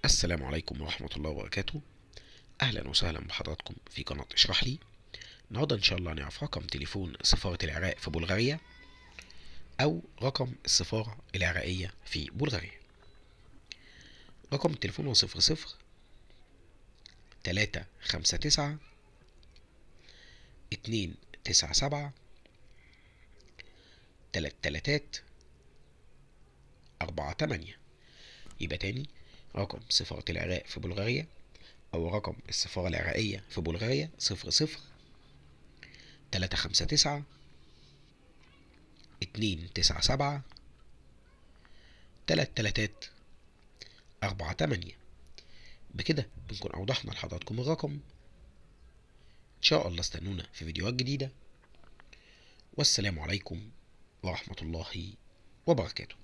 السلام عليكم ورحمة الله وبركاته أهلا وسهلا بحضراتكم في قناة اشرح لي النهاردة إن شاء الله هنعرف رقم تليفون سفارة العراق في بلغاريا أو رقم السفارة العراقية في بلغاريا رقم التليفون هو صفر صفر تلاتة خمسة تسعة اتنين تسعة سبعة تلات تلاتات أربعة تمانية يبقى تاني رقم سفارة العراق في بلغاريا أو رقم السفارة العراقية في بلغاريا صفر صفر تلاتة خمسة تسعة اتنين تسعة سبعة تلات تلاتات أربعة تمانية بكده بنكون أوضحنا لحضراتكم الرقم إن شاء الله استنونا في فيديوهات جديدة والسلام عليكم ورحمة الله وبركاته